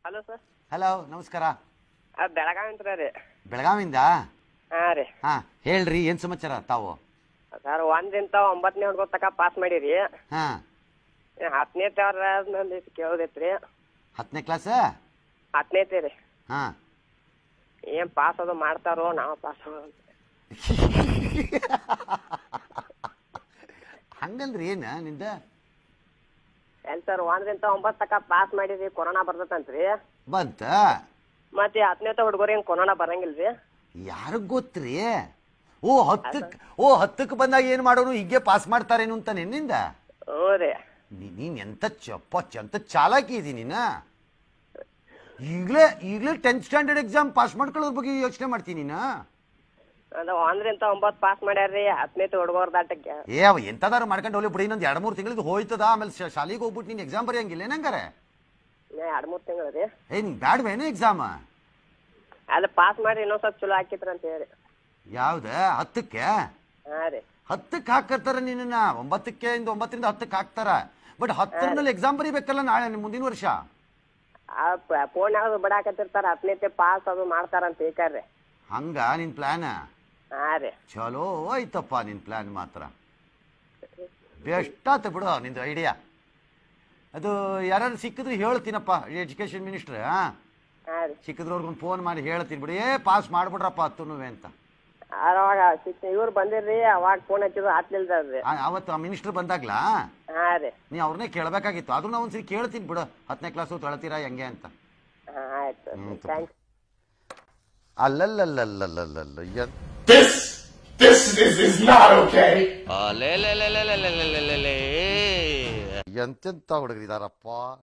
Hello sir hello ನಮಸ್ಕಾರ ಅದು ಬೆಳಗಾವಿಂತ್ರ ರೀ ಬೆಳಗಾವಿಂದ ಹಾಂ ರೀ ಹಾ ಹೇಳ್ರಿ ಏನ್ ಸಮಾಚಾರ ತಾವು ಸರ್ ಒಂದಿಂದ ಒಂಬತ್ತನೇ ಹುಡುಗ ತಕ ಪಾಸ್ ಮಾಡೀರಿ ಹಾ ಹತ್ತನೇ ತವ್ರ ಕೇಳೋದೈತ್ರಿ ಹತ್ತನೇ ಕ್ಲಾಸ್ ಹತ್ತನೇತೆ ರೀ ಹಾ ಏನ್ ಪಾಸ್ ಅದು ಮಾಡ್ತಾರೋ ನಾವು ಪಾಸ್ ಅಂತ ಹಂಗಂದ್ರೆ ಏನ ನಿಂದ ಎಲ್ಲಿ ಸರ್ ಒಂದರಿಂದ ಒಂಬತ್ತು ತಕ ಪಾಸ್ ಮಾಡಿರಿ ಕೊರೋನಾ ಬರ್ತದಂತ್ರಿ ಬಂತ ಮತ್ತೆ ಹತ್ತನೇ ತ ಹುಡುಗರು ಏನ್ ಕೊರೋನಾ ಬರಂಗಿಲ್ರಿ ಯಾರಿಗ್ ಗೊತ್ತ್ರಿ ಓ ಹತ್ತಕ್ ಓ ಹತ್ತಕ್ ಬಂದಾಗ ಏನ್ ಮಾಡೋನು ಹೀಗೆ ಪಾಸ್ ಮಾಡ್ತಾರೇನು ಅಂತ ನಿನ್ನಿಂದ ಹ್ಞೂ ರೀ ನೀ- ನೀನ್ ಎಂತ ಚಪ್ಪ ಎಂತ ಚಾಲಾಕಿ ಇದೀನಿ ನೀನ ಈಗ್ಲೇ ಈಗ್ಲೇ ಟೆಂತ್ ಸ್ಟ್ಯಾಂಡರ್ಡ್ ಎಕ್ಸಾಮ್ ಪಾಸ್ ಮಾಡ್ಕೊಳ್ಳೋದ್ರ ಬಗ್ಗೆ ಯೋಚನೆ ಮಾಡ್ತೀನಿ ನೀನ ಅದು ಒಂದರಿಂದ ಒಂಬತ್ತು ಪಾಸ್ ಮಾಡ್ಯಾರ್ರಿ ಹತ್ತನೇ ತ ಹುಡುಗರು ದಾಟಕ್ಕೆ ಏ ಅವ ಎಂತದಾರು ಮಾಡ್ಕೊಂಡು ಹೋಗ್ಲಿ ಬಿಡಿ ಇನ್ನೊಂದು ಎರಡು ಮೂರು ತಿಂಗಳಿದ್ದು ಹೋಯ್ತದ ಆಮೇಲೆ ಶ- ಶಾಲೆಗೆ ಹೋಗ್ಬಿಟ್ಟು ನೀನು ಎಕ್ಸಾಮ್ ಬರೆಯಂಗಿಲ್ಲ ಏನಂಗಾರೆ ಎರಡು ಮೂರು ತಿಂಗಳು ರೀ ಏ ನಿಂಗೆ ಬ್ಯಾಡ್ವೇನು ಎಕ್ಸಾಮ್ ಅಲ್ಲಿ ಪಾಸ್ ಮಾಡಿ ಇನ್ನೊಂದ್ ಸ್ವಲ್ಪ ಚಲೋ ಹಾಕಿದ್ರ ಅಂತ ಹೇಳಿ ಯಾವ್ದ ಹತ್ತಕ್ಕೆ ಹಾಂ ರೀ ಹತ್ತಕ್ಕೆ ಹಾಕರ್ತಾರ ನಿನ್ನ ಒಂಬತ್ತಕ್ಕೆ ಇಂದ ಒಂಬತ್ತರಿಂದ ಹತ್ತಕ್ಕೆ ಹಾಕ್ತಾರ ಬಟ್ ಹತ್ತರಲ್ಲಿ ಎಕ್ಸಾಮ್ ಬರೀಬೇಕಲ್ಲ ನಾಳೆ ನಿಮ್ ಮುಂದಿನ ವರ್ಷ ಆ ಫೋನ್ ಯಾವ್ದು ಬಿಡಾಕತ್ತಿರ್ತಾರ ಹತ್ತನೇತೆ ಪಾಸ್ ಅದು ಮಾಡ್ತಾರಂತ ಏಕಾರ್ರಿ ಹಂಗ ನಿನ್ ಪ್ಲಾನ್ ಹಾಂ ರೀ ಚಲೋ ಆಯ್ತಪ್ಪ ನಿನ್ ಪ್ಲಾನ್ ಮಾತ್ರ ಬೆಸ್ಟ್ ಆತ ಬಿಡು ನಿಂದು ಐಡಿಯಾ ಅದು ಯಾರು ಸಿಕ್ಕಿದ್ರೆ ಹೇಳ್ತೀನಪ್ಪ ಎಜುಕೇಶನ್ ಮಿನಿಸ್ಟರ್ ಹಾಂ ರೀ ಸಿಕ್ಕಿದ್ರೆ ಅವ್ರಿಗೊಂದು ಫೋನ್ ಮಾಡಿ ಹೇಳ್ತೀನಿ ಬಿಡಿ ಏ ಪಾಸ್ ಮಾಡ್ಬಿಡ್ರಪ್ಪ ಹತ್ತುನುವೆ ಅಂತ ಅವಾಗ ಇವ್ರು ಬಂದಿರ್ರಿ ಅವಾಗ ಫೋನ್ ಹಚ್ಚಿದ್ರು ಹತ್ಲಿಲ್ದಲ್ರಿ ಆ- ಅವತ್ತು ಮಿನಿಸ್ಟರ್ ಬಂದಾಗ್ಲಾ ಹಾಂ ರೀ ನೀ ಅವ್ರನ್ನೇ ಕೇಳಬೇಕಾಗಿತ್ತು ಆದ್ರೂ ನಾವು ಒಂದ್ಸರಿ ಕೇಳ್ತೀನಿ ಬಿಡು ಹತ್ತನೇ ಕ್ಲಾಸು ತೊಳತೀರಾ ಹೆಂಗೆ ಅಂತ ಹಾಂ ಆಯ್ತು ಹ್ಮ್, ಥ್ಯಾಂಕ್ಸ್ ಅಲ್ಲಲ್ಲಲ್ಲಲ್ಲಲ್ಲಲ್ಲ ಎನ್- This, this is, is not okay. ಎಂತೆಂತ ಹುಡುಗರಿದಾರಪ್ಪ